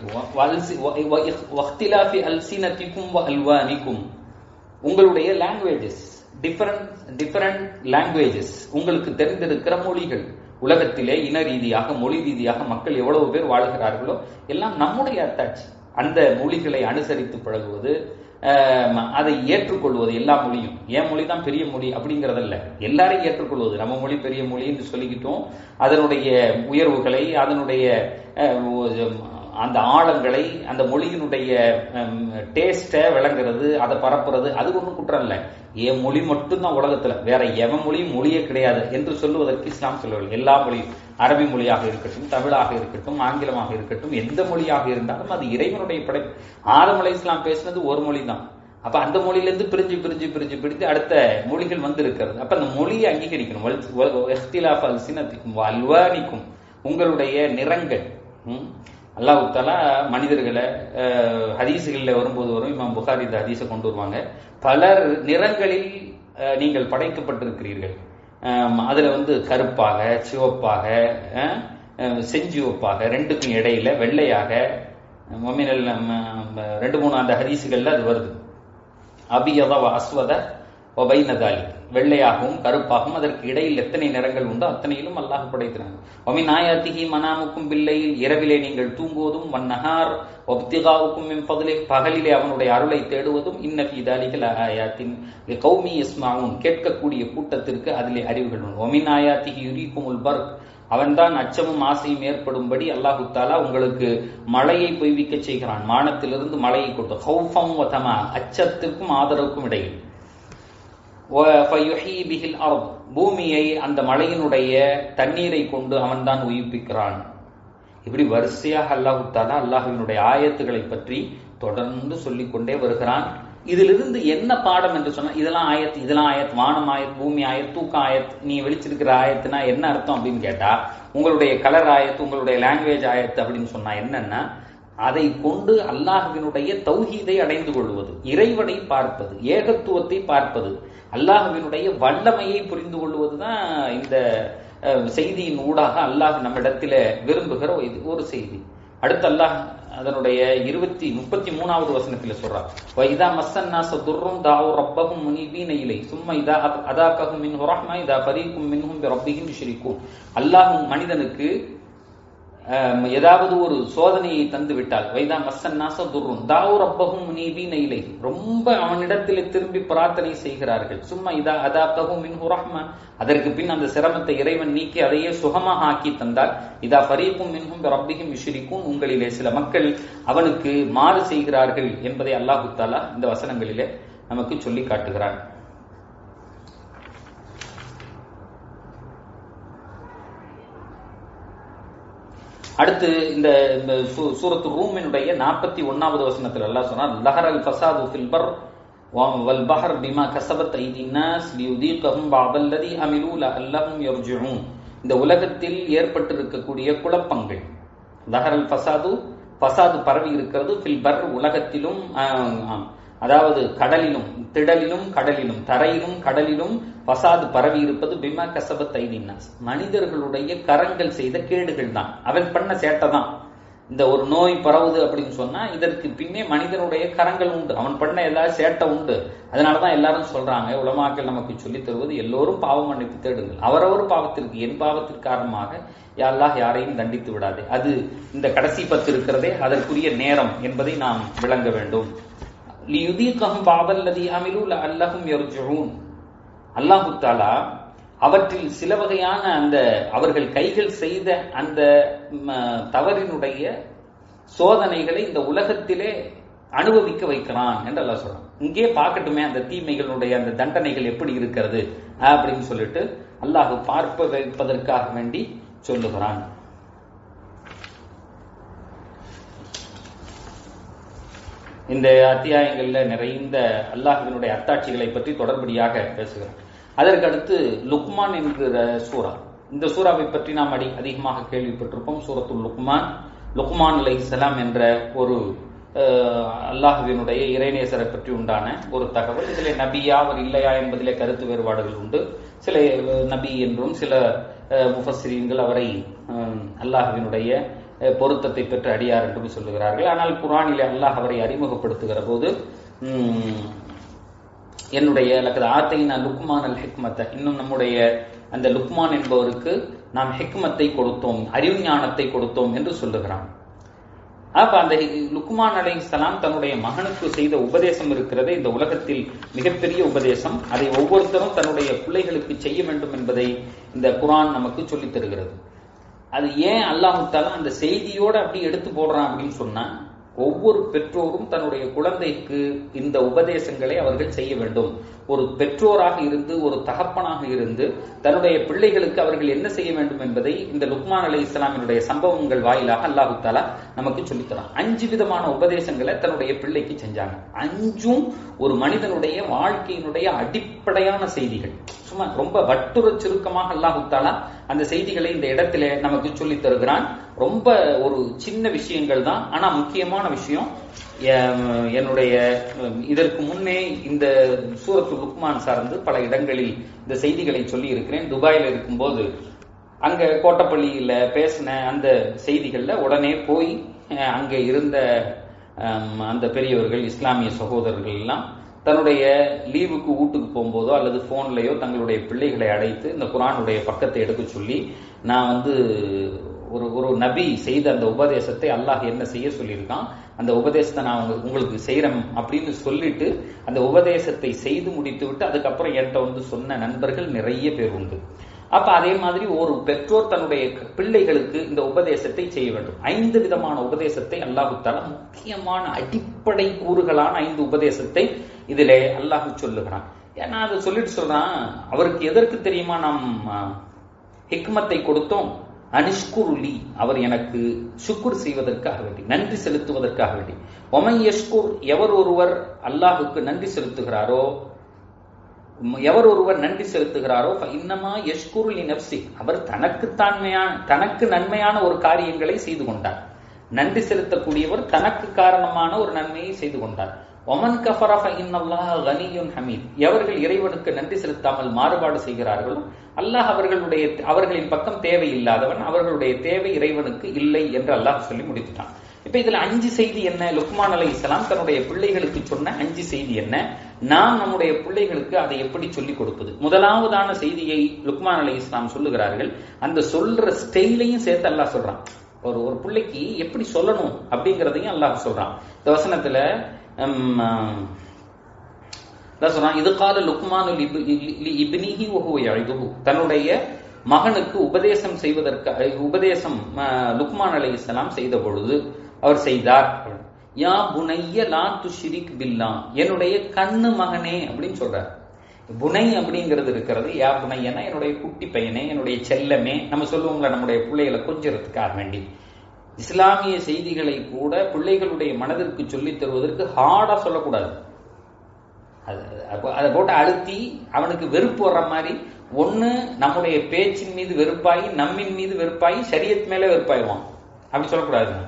இருந்து உங்களுடைய லாங்குவேஜஸ் டிஃபரண்ட் டிஃபரண்ட் லாங்குவேஜஸ் உங்களுக்கு தெரிந்திருக்கிற மொழிகள் உலகத்திலே இன ரீதியாக மொழி ரீதியாக மக்கள் எவ்வளவு பேர் வாழ்கிறார்களோ எல்லாம் நம்முடைய அத்தாட்சி அந்த மொழிகளை அனுசரித்து பழகுவது அதை ஏற்றுக்கொள்வது எல்லா மொழியும் என் மொழி தான் பெரிய மொழி அப்படிங்கறதல்ல எல்லாரையும் ஏற்றுக்கொள்வது நம்ம மொழி பெரிய மொழி என்று சொல்லிக்கிட்டோம் அதனுடைய உயர்வுகளை அதனுடைய அந்த ஆழங்களை அந்த மொழியினுடைய டேஸ்டை விளங்குறது அதை பரப்புறது அது ஒன்றும் குற்றம் இல்லை என் மொழி மட்டும்தான் உலகத்துல வேற எவன் மொழியும் மொழியே கிடையாது என்று சொல்லுவதற்கு இஸ்லாம் சொல்லவில்லை எல்லா மொழியும் அரபி மொழியாக இருக்கட்டும் தமிழாக இருக்கட்டும் ஆங்கிலமாக இருக்கட்டும் எந்த மொழியாக இருந்தாலும் அது இறைவனுடைய படைப்பு ஆதம் அலை இஸ்லாம் பேசினது ஒரு மொழி தான் அப்ப அந்த மொழியிலிருந்து பிரிஞ்சு பிரிஞ்சு பிரிஞ்சு பிரித்து அடுத்த மொழிகள் வந்து இருக்கிறது அப்ப அந்த மொழியை அங்கீகரிக்கணும் அல்வானிக்கும் உங்களுடைய நிறங்கள் அல்லாஹு தாலா மனிதர்களை ஹதீசுகளில் வரும்போது வரும் இமாம் புகாரி இந்த ஹதீஸை கொண்டு வருவாங்க பலர் நிறங்களில் நீங்கள் படைக்கப்பட்டிருக்கிறீர்கள் அதுல வந்து கருப்பாக சிவப்பாக செஞ்சிவப்பாக ரெண்டுக்கும் இடையில வெள்ளையாக மொமினல் ரெண்டு மூணு அந்த ஹதீசுகள்ல அது வருது அபியத அஸ்வத ஒபைனதாலி வெள்ளையாகவும் கருப்பாகவும் அதற்கு இடையில் எத்தனை நிறங்கள் உண்டோ அத்தனையிலும் அல்லாஹ் படைக்கிறாங்க ஒமி நாயாத்திகி மனாமுக்கும் பிள்ளையில் இரவிலே நீங்கள் தூங்குவதும் வன்னஹார் ஒப்திகாவுக்கும் பகலே பகலிலே அவனுடைய அருளை தேடுவதும் இன்னஃபி தாலிகள் ஆயாத்தின் கௌமி இஸ்மாவும் கேட்கக்கூடிய கூட்டத்திற்கு அதிலே அறிவுகள் உண்டு ஒமின் ஆயாத்திகி யுரிக்கும் உல்பர்க் அவன்தான் அச்சமும் ஆசையும் ஏற்படும்படி அல்லாஹு தாலா உங்களுக்கு மழையை பொய்விக்க செய்கிறான் மானத்திலிருந்து மழையை கொண்டு ஹௌஃபம் வதமா அச்சத்திற்கும் ஆதரவுக்கும் இடையில் பூமியை அந்த மலையினுடைய தண்ணீரை கொண்டு அவன்தான் உயிர்ப்பிக்கிறான் இப்படி வரிசையாக அல்லாஹு தாலா அல்லாஹுவினுடைய ஆயத்துகளை பற்றி தொடர்ந்து சொல்லிக் கொண்டே வருகிறான் இதிலிருந்து என்ன பாடம் என்று சொன்னா இதெல்லாம் ஆயத் இதெல்லாம் ஆயத் வானம் ஆயத் பூமி ஆயத் தூக்க ஆயத் நீ வெளிச்சிருக்கிற ஆயத்துனா என்ன அர்த்தம் அப்படின்னு கேட்டா உங்களுடைய கலர் ஆயத் உங்களுடைய லாங்குவேஜ் ஆயத் அப்படின்னு சொன்னா என்னன்னா அதை கொண்டு அல்லாஹ்வினுடைய தௌஹீதை அடைந்து கொள்வது இறைவனை பார்ப்பது ஏகத்துவத்தை பார்ப்பது அல்லாஹ்வினுடைய வல்லமையை புரிந்து கொள்வதுதான் இந்த அஹ், செய்தியின் ஊடாக அல்லாஹ் நம்மிடத்தில விரும்புகிற இது ஒரு செய்தி அடுத்து அல்லாஹ் அதனுடைய இருபத்தி முப்பத்தி மூணாவது வசனத்துல சொல்றார் வைதா மஸ்ஸன்னாச துர்ரும் தாவு ரப்பஹும் முனிபீன இலை சும்மா இதா அத்- அதாக்கஹும் மின் ரஹ்மா இதா பரீக்கும் மின்ஹும் ரப்பிஹிம் யுஷ்ரிகூன் அல்லாஹ் மனிதனுக்கு ஆம், ஏதாவது ஒரு சோதனையை தந்து விட்டால் வைதா மஸ்ஸன்னாச துர்ரும் தாவு ரப்பஹும் முனிபீன இலை ரொம்ப அவனிடத்திலே திரும்பி பிரார்த்தனை செய்கிறார்கள் சும்மா இதா அதாக்கஹும் மின் ரஹ்மா அதற்கு பின் அந்த சிரமத்தை இறைவன் நீக்கி அதையே சுகமாக ஆக்கி தந்தால் இதா ஃபரீக்கும் மின்ஹும் ரப்பிஹிம் யுஷ்ரிகூன் உங்களிலே சில மக்கள் அவனுக்கு மாறு செய்கிறார்கள் என்பதை அல்லாஹு தாலா இந்த வசனங்களிலே நமக்கு சொல்லி காட்டுகிறான் அடுத்து இந்த இந்த சூ- சூரத்து ரூமினுடைய நாற்பத்தி ஒன்னாவது வசனத்தில் அல்லாஹ் சொன்னார் லஹர் அல் ஃபசாது ஃபில் பர் வல் பஹர் பிமா கசபத் ஐதி நாஸ் லியுதீகஹும் பஅதல்லதி அமிலு லஅல்லஹும் யர்ஜிஊன் இந்த உலகத்தில் ஏற்பட்டிருக்கக்கூடிய குழப்பங்கள் லஹர் அல் ஃபசாது ஃபசாது பரவி இருக்கிறது ஃபில் பர் உலகத்திலும் ஆம், ஆம். அதாவது கடலிலும் திடலிலும் கடலிலும் தரையிலும் கடலிலும் பசாது பரவி இருப்பது பிமா கசபத் ஐதின்னாஸ் மனிதர்களுடைய கரங்கள் செய்த கேடுகள் தான் அவன் பண்ண சேட்டை தான் இந்த ஒரு நோய் பரவுது அப்படின்னு சொன்னா இதற்கு பின்னே மனிதனுடைய கரங்கள் உண்டு அவன் பண்ண ஏதாவது சேட்டை உண்டு அதனாலதான் எல்லாரும் சொல்றாங்க உலமாக்கள் நமக்கு சொல்லித் தருவது எல்லோரும் பாவம் மன்னிப்பு தேடுங்கள் அவரவர் பாவத்திற்கு என் பாவத்திற்கு காரணமாக யா அல்லாஹ் யாரையும் தண்டித்து விடாதே அது இந்த கடைசி பத்து இருக்கிறதே அதற்குரிய நேரம் என்பதை நாம் விளங்க வேண்டும் லியுதீகஹும் பாபல்லதி அமிலு லஅல்லஹும் யர்ஜுஊன் அல்லாஹு தாலா அவற்றில் சில வகையான அந்த அவர்கள் கைகள் செய்த அந்த ம, தவறினுடைய சோதனைகளை இந்த உலகத்திலே அனுபவிக்க வைக்கிறான் என்று அல்லாஹ் சொல்றான் இங்கே பார்க்கட்டுமே அந்த தீமைகளுடைய அந்த தண்டனைகள் எப்படி இருக்கிறது அப்படின்னு சொல்லிட்டு அல்லாஹ் பார்ப்ப வைப்பதற்காக வேண்டி சொல்லுகிறான் இந்த அத்தியாயங்கள்ல நிறைந்த அல்லாஹ்வினுடைய அத்தாட்சிகளை பற்றி தொடர்படியாக பேசுகிறோம் அதற்கு அடுத்து லுக்மான் என்கிற சூரா இந்த சூறாவை பற்றி நாம் அடி அதிகமாக கேள்விப்பட்டிருப்போம் சூரத்துல் லுக்மான் லுக்மான் அலைஹிஸ்ஸலாம் என்ற ஒரு அஹ், அல்லாஹ்வினுடைய இறைநேசரை பற்றி உண்டான ஒரு தகவல் இதிலே நபியா அவர் இல்லையா என்பதிலே கருத்து வேறுபாடுகள் உண்டு சில அஹ், நபி என்றும் சில அஹ், முஃபஸ்ஸிரீன்கள் அவரை அஹ், அல்லாஹ்வினுடைய அஹ், பொருத்தத்தை பெற்ற அடியார் என்றும் சொல்லுகிறார்கள் ஆனால் குர்ஆனிலே அல்லாஹ் அவரை அறிமுகப்படுத்துகிற போது உம், என்னுடைய லக்கது ஆத்தைனா லுக்மான் அல் ஹிக்மத்தை இன்னும் நம்முடைய அந்த லுக்மான் என்பவருக்கு நாம் ஹிக்மத்தை கொடுத்தோம் அறிவு ஞானத்தை கொடுத்தோம் என்று சொல்லுகிறான் அப்ப அந்த லுக்மான் அலைஹிஸ்ஸலாம் தன்னுடைய மகனுக்கு செய்த உபதேசம் இருக்கிறதே இந்த உலகத்தில் மிகப்பெரிய உபதேசம் அதை ஒவ்வொருத்தரும் தன்னுடைய பிள்ளைகளுக்கு செய்ய வேண்டும் என்பதை இந்த குர்ஆன் நமக்கு சொல்லித் தருகிறது அது ஏன் அல்லாஹு தாலா அந்த செய்தியோட அப்படி எடுத்து போடுறான் அப்படின்னு சொன்னா ஒவ்வொரு பெற்றோரும் தன்னுடைய குழந்தைக்கு இந்த உபதேசங்களை அவர்கள் செய்ய வேண்டும் ஒரு பெற்றோராக இருந்து ஒரு தகப்பனாக இருந்து தன்னுடைய பிள்ளைகளுக்கு அவர்கள் என்ன செய்ய வேண்டும் என்பதை இந்த லுக்மான் அலை இஸ்லாமினுடைய சம்பவங்கள் வாயிலாக அல்லாஹு தாலா நமக்கு சொல்லித்தரான் அஞ்சு விதமான உபதேசங்களை தன்னுடைய பிள்ளைக்கு செஞ்சாங்க அஞ்சும் ஒரு மனிதனுடைய வாழ்க்கையினுடைய அடிப்படையான செய்திகள் சும்மா ரொம்ப வட்டுர சுருக்கமாக அல்லாஹு தாலா அந்த செய்திகளை இந்த இடத்துல நமக்கு சொல்லித் தருகிறான் ரொம்ப ஒரு சின்ன விஷயங்கள் தான் ஆனா முக்கியமான விஷயம் எ- என்னுடைய அஹ், இதற்கு முன்னே இந்த சூரத்து லுக்மான் சார்ந்து பல இடங்களில் இந்த செய்திகளை சொல்லி இருக்கிறேன் துபாயில இருக்கும்போது அங்க கோட்டப்பள்ளியில பேசின அந்த செய்திகள்ல உடனே போய் அஹ், அங்க இருந்த அம், அந்த பெரியவர்கள் இஸ்லாமிய சகோதரர்கள் எல்லாம் தன்னுடைய லீவுக்கு வீட்டுக்கு போகும்போதோ அல்லது போன்லயோ தங்களுடைய பிள்ளைகளை அழைத்து இந்த குரானுடைய பக்கத்தை எடுக்க சொல்லி நான் வந்து ஒரு ஒரு நபி செய்த அந்த உபதேசத்தை அல்லாஹ் என்ன செய்ய சொல்லியிருக்கான் அந்த உபதேசத்தை நான் உங்க- உங்களுக்கு செய்யறேன் அப்படின்னு சொல்லிட்டு அந்த உபதேசத்தை செய்து முடித்து விட்டு அதுக்கப்புறம் என்கிட்ட வந்து சொன்ன நண்பர்கள் நிறைய பேர் உண்டு அப்ப அதே மாதிரி ஒரு பெற்றோர் தன்னுடைய பிள்ளைகளுக்கு இந்த உபதேசத்தை செய்ய வேண்டும் ஐந்து விதமான உபதேசத்தை அல்லாஹு தஆலா முக்கியமான அடிப்படை கூறுகளான ஐந்து உபதேசத்தை இதிலே அல்லாஹ் சொல்லுகிறான் ஏன்னா அதை சொல்லிட்டு சொல்றான் அவருக்கு எதற்கு தெரியுமா நாம் ஆ, ஹிக்மத்தை கொடுத்தோம் அனிஷ்குருலி அவர் எனக்கு சுக்குர் செய்வதற்காக வேண்டி நன்றி செலுத்துவதற்காக வேண்டி ஒமை யஷ்குர் எவர் ஒருவர் அல்லாஹுக்கு நன்றி செலுத்துகிறாரோ எவர் ஒருவர் நன்றி செலுத்துகிறாரோ இன்னமா யஷ்குருலி நப்சி அவர் தனக்கு தான்மையான தனக்கு நன்மையான ஒரு காரியங்களை செய்து கொண்டார் நன்றி செலுத்தக்கூடியவர் தனக்கு காரணமான ஒரு நன்மையை செய்து கொண்டார் ஒமன் கஃபரஃப இன்னல்லாஹ் கனியுன் ஹமீத் எவர்கள் இறைவனுக்கு நன்றி செலுத்தாமல் மாறுபாடு செய்கிறார்களோ அல்லாஹ் அவர்களுடைய அவர்களின் பக்கம் தேவை இல்லாதவன் அவர்களுடைய தேவை இறைவனுக்கு இல்லை என்று அல்லாஹ் சொல்லி முடித்துட்டான் இப்ப இதுல அஞ்சு செய்தி என்ன லுக்மான் அலை இஸ்லாம் தன்னுடைய பிள்ளைகளுக்கு சொன்ன அஞ்சு செய்தி என்ன நாம் நம்முடைய பிள்ளைகளுக்கு அதை எப்படி சொல்லிக் கொடுப்பது முதலாவதான செய்தியை லுக்மான் அலை இஸ்லாம் சொல்லுகிறார்கள் அந்த சொல்ற ஸ்டைலையும் சேர்த்து அல்லாஹ் சொல்றான் ஒரு ஒரு பிள்ளைக்கு எப்படி சொல்லணும் அப்படிங்கிறதையும் அல்லாஹ் சொல்றான் இந்த வசனத்துல சொல்றான் இது கால லுக்மான் இப்னிஹி ஒஹுவையுகு தன்னுடைய மகனுக்கு உபதேசம் செய்வதற்கு உபதேசம் லுக்மான் அலை இஸ்லாம் செய்த பொழுது அவர் செய்தார் யா புனைய லா துஷிரிக் பில்லா என்னுடைய கண்ணு மகனே அப்படின்னு சொல்றார் புனை அப்படிங்கிறது இருக்கிறது யா புனையனா என்னுடைய குட்டி பையனே என்னுடைய செல்லமே நம்ம சொல்லுவோம்ல நம்முடைய பிள்ளைகளை கொஞ்சிறதுக்காக வேண்டி இஸ்லாமிய செய்திகளை கூட பிள்ளைகளுடைய மனதிற்கு சொல்லித் தருவதற்கு ஹார்டா சொல்லக்கூடாது அதை போட்டு அழுத்தி அவனுக்கு வெறுப்பு வர்ற மாதிரி ஒண்ணு நம்முடைய பேச்சின் மீது வெறுப்பாகி நம்மின் மீது வெறுப்பாகி சரியத் மேல வெறுப்பாயிடுவான் அப்படி சொல்லக்கூடாதுங்க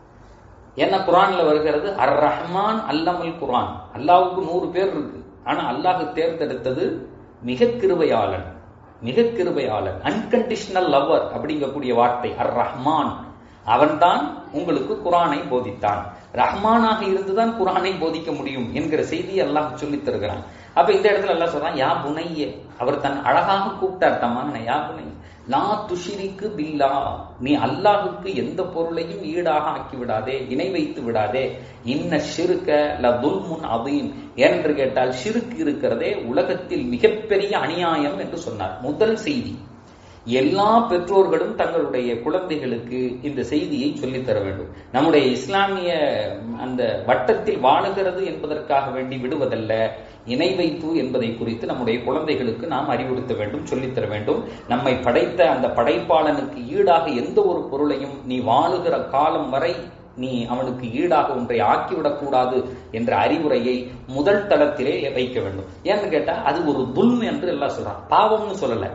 ஏன்னா குரான்ல வருகிறது அர் ரஹ்மான் அல்லமல் குரான் அல்லாவுக்கு நூறு பேர் இருக்கு ஆனா அல்லாஹ் தேர்ந்தெடுத்தது மிக கிருபையாளன் மிக கிருபையாளன் அன்கண்டிஷனல் லவர் அப்படிங்கக்கூடிய வார்த்தை அர் ரஹ்மான் அவன்தான் உங்களுக்கு குரானை போதித்தான் ரஹ்மானாக இருந்துதான் குரானை போதிக்க முடியும் என்கிற செய்தியை அல்லாஹ் சொல்லித் தருகிறான் அப்ப இந்த இடத்துல எல்லாம் சொல்றான் யா புனைய அவர் தன் அழகாக கூப்பிட்டார் தம்மான யா புனை லா துஷிரிக்கு பில்லா நீ அல்லாஹுக்கு எந்த பொருளையும் ஈடாக ஆக்கி விடாதே இணை வைத்து விடாதே இன்ன ஷிருக்க ல துல்முன் அதீம் என்று கேட்டால் ஷிருக்கு இருக்கிறதே உலகத்தில் மிகப்பெரிய அநியாயம் என்று சொன்னார் முதல் செய்தி எல்லா பெற்றோர்களும் தங்களுடைய குழந்தைகளுக்கு இந்த செய்தியை சொல்லித் தர வேண்டும் நம்முடைய இஸ்லாமிய அந்த வட்டத்தில் வாழுகிறது என்பதற்காக வேண்டி விடுவதல்ல இணை வைப்பு என்பதை குறித்து நம்முடைய குழந்தைகளுக்கு நாம் அறிவுறுத்த வேண்டும் சொல்லித்தர வேண்டும் நம்மை படைத்த அந்த படைப்பாளனுக்கு ஈடாக எந்த ஒரு பொருளையும் நீ வாழுகிற காலம் வரை நீ அவனுக்கு ஈடாக ஒன்றை ஆக்கிவிடக் என்ற அறிவுரையை முதல் தளத்திலே வைக்க வேண்டும் ஏன்னு கேட்டா அது ஒரு துல்ம் என்று எல்லாம் சொல்றான் பாவம்னு சொல்லல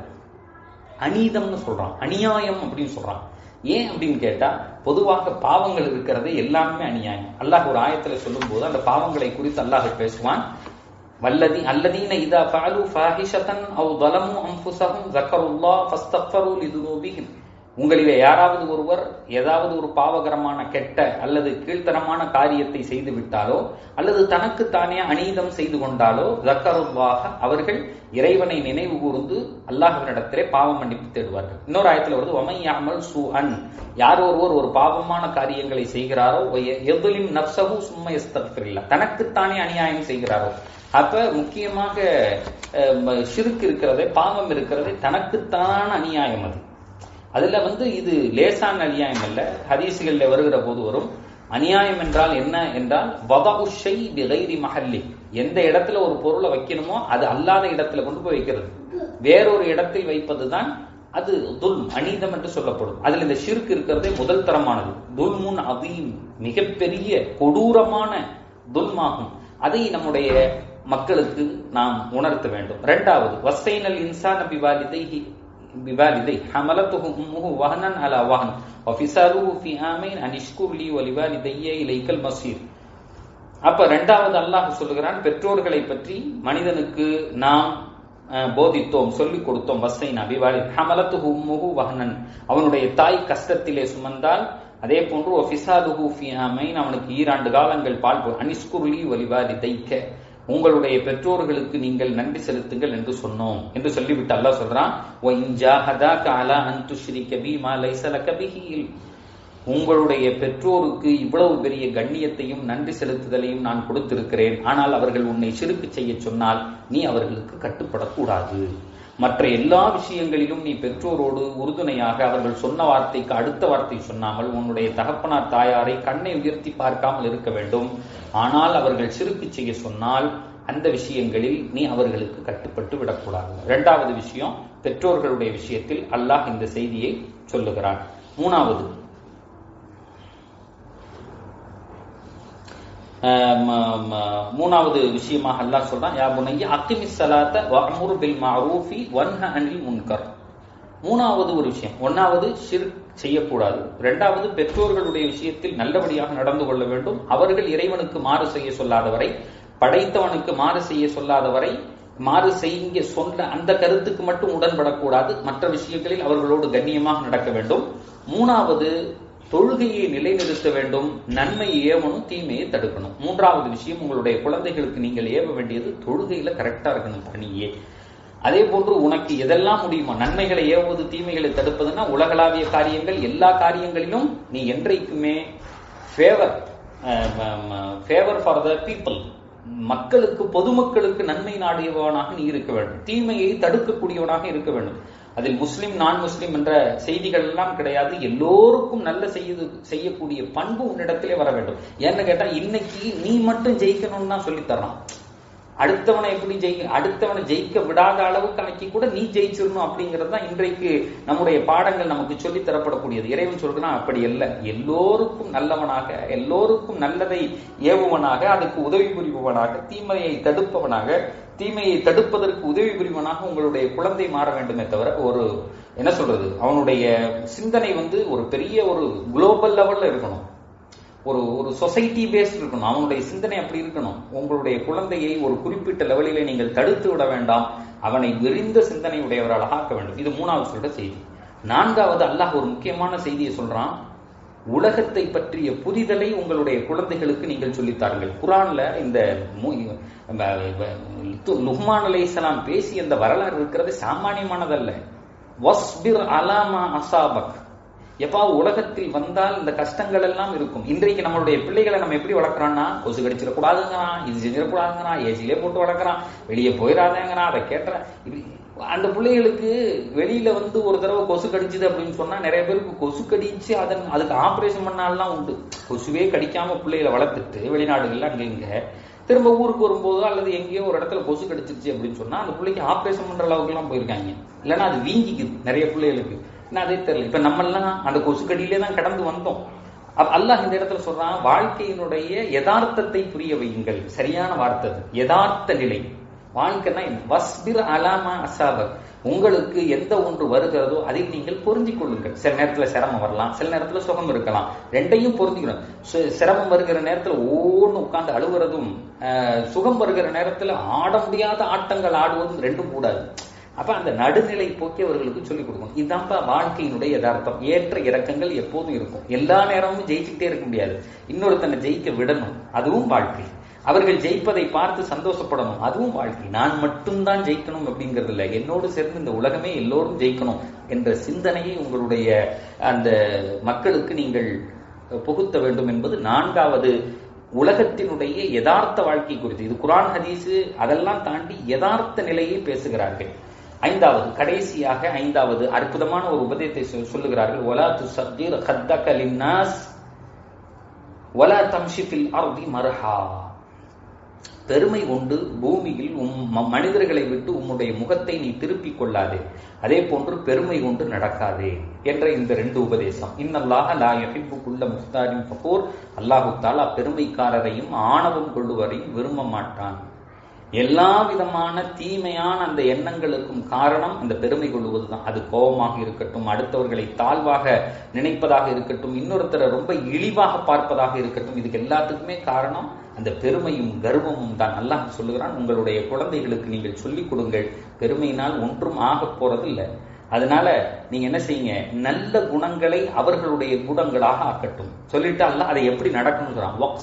அநீதம்னு சொல்றான் அநியாயம் அப்படின்னு சொல்றான் ஏன் அப்படின்னு கேட்டா பொதுவாக பாவங்கள் இருக்கிறது எல்லாமே அநியாயம் அல்லாஹ் ஒரு ஆயத்துல சொல்லும் போது அந்த பாவங்களை குறித்து அல்லாஹ் பேசுவான் வல்லதி அல்லதீன இதா ஃபஅலு ஃபாஹிஷதன் அவ் ظلموا انفسهم ذكروا الله فاستغفروا لذنوبهم உங்களிலே யாராவது ஒருவர் ஏதாவது ஒரு பாவகரமான கெட்ட அல்லது கீழ்த்தரமான காரியத்தை செய்து விட்டாலோ அல்லது தனக்குத்தானே அநீதம் செய்து கொண்டாலோ ஜக்கருவாக அவர்கள் இறைவனை நினைவு கூர்ந்து அல்லாஹ்வினிடத்திலே பாவம் மன்னிப்பு தேடுவார்கள் இன்னொரு ஆயத்துல வருது ஒமையாமல் சு அன் யார் ஒருவர் ஒரு பாவமான காரியங்களை செய்கிறாரோ எதுலிம் நப்சகு சும்மா எஸ்தபிரில்ல தனக்குத்தானே அநியாயம் செய்கிறாரோ அப்ப முக்கியமாக ஷிருக்கு இருக்கிறதே பாவம் இருக்கிறதே தனக்குத்தான அநியாயம் அது அதுல வந்து இது லேசான அநியாயம் அல்ல ஹதீசுகள்ல வருகிற போது வரும் அநியாயம் என்றால் என்ன என்றால் வதஉஷை பிகைரி மஹல்லி எந்த இடத்துல ஒரு பொருளை வைக்கணுமோ அது அல்லாத இடத்துல கொண்டு போய் வைக்கிறது வேறொரு இடத்தில் வைப்பதுதான் அது துல் அநீதம் என்று சொல்லப்படும் அதுல இந்த ஷிர்க் இருக்கிறதே முதல் தரமானது துல்முன் அதீம் மிகப்பெரிய கொடூரமான துல்மாகும் அதை நம்முடைய மக்களுக்கு நாம் உணர்த்த வேண்டும் இரண்டாவது வசைனல் இன்சான் பிவாலிதைஹி بوالديه حملته أمه وهنا على وهن وفصاله في عامين أن اشكر لي ولوالدي إليك المصير அப்ப ரெண்டாவது அல்லாஹ் சொல்லுகிறான் பெற்றோர்களை பற்றி மனிதனுக்கு நாம் போதித்தோம் சொல்லிக் கொடுத்தோம் வசை நபிவாலி ஹமலத்து ஹும்முஹு வஹனன் அவனுடைய தாய் கஷ்டத்திலே சுமந்தால் அதே போன்று ஒஃபிசாதுஹு ஃபி ஆமைன் அவனுக்கு ஈராண்டு காலங்கள் பால் அனிஸ்குர்லி வலிவாரி தைக்க உங்களுடைய பெற்றோர்களுக்கு நீங்கள் நன்றி செலுத்துங்கள் என்று சொன்னோம் என்று சொல்லிவிட்டு அல்லாஹ் சொல்றான் உங்களுடைய பெற்றோருக்கு இவ்வளவு பெரிய கண்ணியத்தையும் நன்றி செலுத்துதலையும் நான் கொடுத்திருக்கிறேன் ஆனால் அவர்கள் உன்னை சிறுக்கு செய்ய சொன்னால் நீ அவர்களுக்கு கட்டுப்படக்கூடாது மற்ற எல்லா விஷயங்களிலும் நீ பெற்றோரோடு உறுதுணையாக அவர்கள் சொன்ன வார்த்தைக்கு அடுத்த வார்த்தை சொன்னாமல் உன்னுடைய தகப்பனார் தாயாரை கண்ணை உயர்த்தி பார்க்காமல் இருக்க வேண்டும் ஆனால் அவர்கள் சிறுக்கு செய்ய சொன்னால் அந்த விஷயங்களில் நீ அவர்களுக்கு கட்டுப்பட்டு விடக்கூடாது இரண்டாவது விஷயம் பெற்றோர்களுடைய விஷயத்தில் அல்லாஹ் இந்த செய்தியை சொல்லுகிறான் மூணாவது மூணாவது விஷயமாக அல்லாஹ் சொல்றான் யா புனைய அக்கிமி சலாத்த வஅமுர் பில் மஅரூஃபி வன்ஹ அனில் முன்கர் மூணாவது ஒரு விஷயம் ஒன்னாவது ஷிர்க் செய்யக்கூடாது இரண்டாவது பெற்றோர்களுடைய விஷயத்தில் நல்லபடியாக நடந்து கொள்ள வேண்டும் அவர்கள் இறைவனுக்கு மாறு செய்ய சொல்லாதவரை படைத்தவனுக்கு மாறு செய்ய சொல்லாதவரை மாறு செய்ய சொன்ன அந்த கருத்துக்கு மட்டும் உடன்படக்கூடாது மற்ற விஷயங்களில் அவர்களோடு கண்ணியமாக நடக்க வேண்டும் மூணாவது தொழுகையை நிலைநிறுத்த வேண்டும் நன்மை ஏவணும் தீமையை தடுக்கணும் மூன்றாவது விஷயம் உங்களுடைய குழந்தைகளுக்கு நீங்கள் ஏவ வேண்டியது தொழுகையில கரெக்டா இருக்கணும் பணியே அதே போன்று உனக்கு எதெல்லாம் முடியுமோ நன்மைகளை ஏவுவது தீமைகளை தடுப்பதுன்னா உலகளாவிய காரியங்கள் எல்லா காரியங்களிலும் நீ என்றைக்குமே favour favour for the people மக்களுக்கு பொதுமக்களுக்கு நன்மை நாடியவனாக நீ இருக்க வேண்டும் தீமையை தடுக்கக்கூடியவனாக இருக்க வேண்டும் அதில் முஸ்லிம் நான் முஸ்லிம் என்ற செய்திகள் எல்லாம் கிடையாது எல்லோருக்கும் நல்ல செய்து செய்யக்கூடிய பண்பு உன்னிடத்திலே வர வேண்டும் ஏன்னு கேட்டா இன்னைக்கு நீ மட்டும் ஜெயிக்கணும்னு தான் சொல்லி தர்றான் அடுத்தவனை எப்படி ஜெயிக்க அடுத்தவனை ஜெயிக்க விடாத அளவுக்கு அன்னைக்கு கூட நீ ஜெயிச்சிடணும் அப்படிங்கிறது தான் இன்றைக்கு நம்முடைய பாடங்கள் நமக்கு சொல்லி தரப்படக்கூடியது இறைவன் சொல்கிறான் அப்படி அல்ல எல்லோருக்கும் நல்லவனாக எல்லோருக்கும் நல்லதை ஏவுவனாக அதுக்கு உதவி புரிபவனாக தீமையை தடுப்பவனாக தீமையை தடுப்பதற்கு உதவி புரிவனாக உங்களுடைய குழந்தை மாற வேண்டுமே தவிர ஒரு என்ன சொல்றது அவனுடைய சிந்தனை வந்து ஒரு பெரிய ஒரு குளோபல் லெவல்ல இருக்கணும் ஒரு ஒரு சொசைட்டி பேஸ்ட் இருக்கணும் அவனுடைய சிந்தனை அப்படி இருக்கணும் உங்களுடைய குழந்தையை ஒரு குறிப்பிட்ட லெவலிலே நீங்கள் தடுத்து விட வேண்டாம் அவனை விரிந்த சிந்தனை உடையவரால் ஆக்க வேண்டும் இது மூணாவது சொல்ற செய்தி நான்காவது அல்லாஹ் ஒரு முக்கியமான செய்தியை சொல்றான் உலகத்தை பற்றிய புரிதலை உங்களுடைய குழந்தைகளுக்கு நீங்கள் சொல்லித்தாருங்கள் குரான்ல இந்த லுஹ்மான் அலை இஸ்லாம் பேசி அந்த வரலாறு இருக்கிறது சாமானியமானதல்ல வஸ்பிர் அலாமா அசாபக் எப்பா உலகத்தில் வந்தால் இந்த கஷ்டங்கள் எல்லாம் இருக்கும் இன்றைக்கு நம்மளுடைய பிள்ளைகளை நம்ம எப்படி வளர்க்குறோம்னா கொசு கடிச்சிடக்கூடாதுங்கிறான் இது செஞ்சிடக்கூடாதுங்கிறான் ஏசிலே போட்டு வளர்க்குறான் வெளியே போயிடாதேங்கிறான் அதை கேட்டுறான் அந்த பிள்ளைகளுக்கு வெளியில வந்து ஒரு தடவை கொசு கடிச்சுது அப்படின்னு சொன்னா நிறைய பேருக்கு கொசு கடிச்சு அதன் அதுக்கு ஆபரேஷன் பண்ணாலாம் உண்டு கொசுவே கடிக்காம பிள்ளைகளை வளர்த்துட்டு வெளிநாடுகள்ல அங்க இங்க திரும்ப ஊருக்கு வரும்போதோ அல்லது எங்கேயோ ஒரு இடத்துல கொசு கடிச்சிருச்சு அப்படின்னு சொன்னா அந்த பிள்ளைக்கு ஆபரேஷன் பண்ற அளவுக்கு எல்லாம் போயிருக்காங்க இல்லைன்னா அது வீங்கிக்குது நிறைய பிள்ளைகளுக்கு என்ன அதே தெரியல இப்ப நம்ம எல்லாம் அந்த கொசுக்கடியிலே தான் கடந்து வந்தோம் அல்லாஹ் இந்த இடத்துல சொல்றான் வாழ்க்கையினுடைய யதார்த்தத்தை புரிய வையுங்கள் சரியான வார்த்தை யதார்த்த நிலை வாழ்க்கைனா என்ன வஸ்பிர் அலாமா அசாபர் உங்களுக்கு எந்த ஒன்று வருகிறதோ அதில் நீங்கள் பொருந்திக் கொள்ளுங்கள் சில நேரத்துல சிரமம் வரலாம் சில நேரத்துல சுகம் இருக்கலாம் ரெண்டையும் பொருந்திக்கணும் சிரமம் வருகிற நேரத்துல ஓன்னு உட்கார்ந்து அழுகுறதும் சுகம் வருகிற நேரத்துல ஆட முடியாத ஆட்டங்கள் ஆடுவதும் ரெண்டும் கூடாது அப்ப அந்த நடுநிலை போக்கி அவர்களுக்கு சொல்லிக் கொடுக்கணும் இதுதான்ப்பா வாழ்க்கையினுடைய யதார்த்தம் ஏற்ற இறக்கங்கள் எப்போதும் இருக்கும் எல்லா நேரமும் ஜெயிச்சுக்கிட்டே இருக்க முடியாது இன்னொருத்தனை ஜெயிக்க விடணும் அதுவும் வாழ்க்கை அவர்கள் ஜெயிப்பதை பார்த்து சந்தோஷப்படணும் அதுவும் வாழ்க்கை நான் மட்டும்தான் ஜெயிக்கணும் அப்படிங்கிறது இல்லை என்னோடு சேர்ந்து இந்த உலகமே எல்லோரும் ஜெயிக்கணும் என்ற சிந்தனையை உங்களுடைய அந்த மக்களுக்கு நீங்கள் புகுத்த வேண்டும் என்பது நான்காவது உலகத்தினுடைய யதார்த்த வாழ்க்கை குறித்து இது குரான் ஹதீஸு அதெல்லாம் தாண்டி யதார்த்த நிலையை பேசுகிறார்கள் ஐந்தாவது கடைசியாக ஐந்தாவது அற்புதமான ஒரு உபதேசத்தை சொல்லுகிறார்கள் ஒலா து சத்தீர் ஹத்தக லின்னாஸ் ஒலா தம்ஷிஃபில் அர்தி மர்ஹா பெருமை கொண்டு பூமியில் உம் மனிதர்களை விட்டு உம்முடைய முகத்தை நீ திருப்பிக் கொள்ளாதே அதே போன்று பெருமை கொண்டு நடக்காதே என்ற இந்த ரெண்டு உபதேசம் இன்னல்லாக லா யஹிப்புக்குள்ள முஸ்தாரின் ஃபகூர் அல்லாஹு தாலா பெருமைக்காரரையும் ஆணவம் கொள்ளுவரையும் விரும்ப மாட்டான் எல்லா விதமான தீமையான அந்த எண்ணங்களுக்கும் காரணம் அந்த பெருமை கொள்வதுதான் அது கோபமாக இருக்கட்டும் அடுத்தவர்களை தாழ்வாக நினைப்பதாக இருக்கட்டும் இன்னொருத்தரை ரொம்ப இழிவாக பார்ப்பதாக இருக்கட்டும் இதுக்கு எல்லாத்துக்குமே காரணம் அந்த பெருமையும் கர்வமும் தான் அல்லாஹ் சொல்லுகிறான் உங்களுடைய குழந்தைகளுக்கு நீங்கள் சொல்லிக் கொடுங்கள் பெருமையினால் ஒன்றும் ஆக போறது இல்லை அதனால நீங்க என்ன செய்யுங்க நல்ல குணங்களை அவர்களுடைய குணங்களாக ஆக்கட்டும் சொல்லிட்டு அல்ல அதை எப்படி நடக்கணும்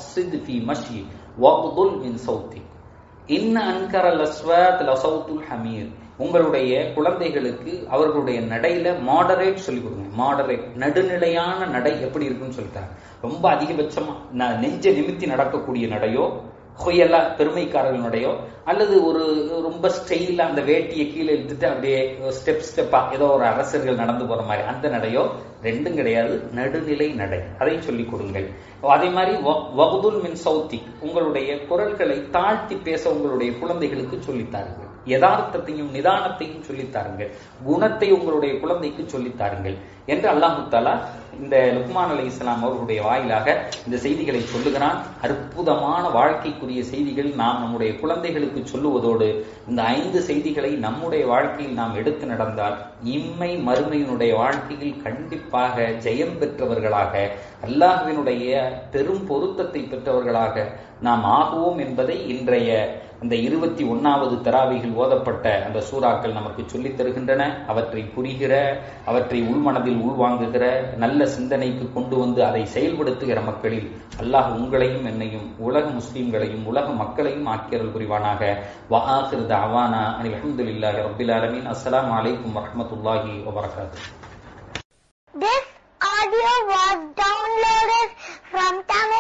சொல்றான் இன்ன அன்கர லஸ்வத் லசவுத்துல் ஹமீர் உங்களுடைய குழந்தைகளுக்கு அவர்களுடைய நடையில மாடரேட் சொல்லிக் கொடுங்க மாடரேட் நடுநிலையான நடை எப்படி இருக்குன்னு சொல்லிட்டாங்க ரொம்ப அதிகபட்சமா நெஞ்ச நிமித்தி நடக்கக்கூடிய நடையோ ஹொயலா பெருமைக்காரர்களுடையோ அல்லது ஒரு ரொம்ப ஸ்டைலா அந்த வேட்டியை கீழே இழுத்துட்டு அப்படியே ஸ்டெப் ஸ்டெப்பா ஏதோ ஒரு அரசர்கள் நடந்து போற மாதிரி அந்த நடையோ ரெண்டும் கிடையாது நடுநிலை நடை அதை சொல்லிக் கொடுங்கள் அதே மாதிரி வகுதுல் மின் சௌத்தி உங்களுடைய குரல்களை தாழ்த்தி பேச உங்களுடைய குழந்தைகளுக்கு சொல்லித்தாருங்கள் யதார்த்தத்தையும் நிதானத்தையும் சொல்லித் தாருங்கள் குணத்தை உங்களுடைய குழந்தைக்கு சொல்லித் தாருங்கள் என்று அல்லாஹு தாலா இந்த லுக்மான் அலி இஸ்லாம் அவர்களுடைய வாயிலாக இந்த செய்திகளை சொல்லுகிறான் அற்புதமான வாழ்க்கைக்குரிய செய்திகள் நாம் நம்முடைய குழந்தைகளுக்கு சொல்லுவதோடு இந்த ஐந்து செய்திகளை நம்முடைய வாழ்க்கையில் நாம் எடுத்து நடந்தால் இம்மை மறுமையினுடைய வாழ்க்கையில் கண்டிப்பாக ஜெயம் பெற்றவர்களாக அல்லாஹ்வினுடைய பெரும் பொருத்தத்தை பெற்றவர்களாக நாம் ஆகுவோம் என்பதை இன்றைய அந்த இருபத்தி ஒன்னாவது தராவிகள் ஓதப்பட்ட அந்த சூறாக்கள் நமக்கு சொல்லித் தருகின்றன அவற்றை புரிகிற அவற்றை உள்மனதில் உள்வாங்குகிற நல்ல சிந்தனைக்கு கொண்டு வந்து அதை செயல்படுத்துகிற மக்களில் அல்லாஹ் உங்களையும் என்னையும் உலக முஸ்லீம்களையும் உலக மக்களையும் ஆக்கியர்கள் புரிவானாக வஆஹிர் தஅவானா அனில் அல்ஹம்துலில்லாஹி ரப்பில் ஆலமீன் அஸ்ஸலாமு அலைக்கும் வரஹ்மத்துல்லாஹி வபரகாத்துஹு This audio was downloaded from Tamil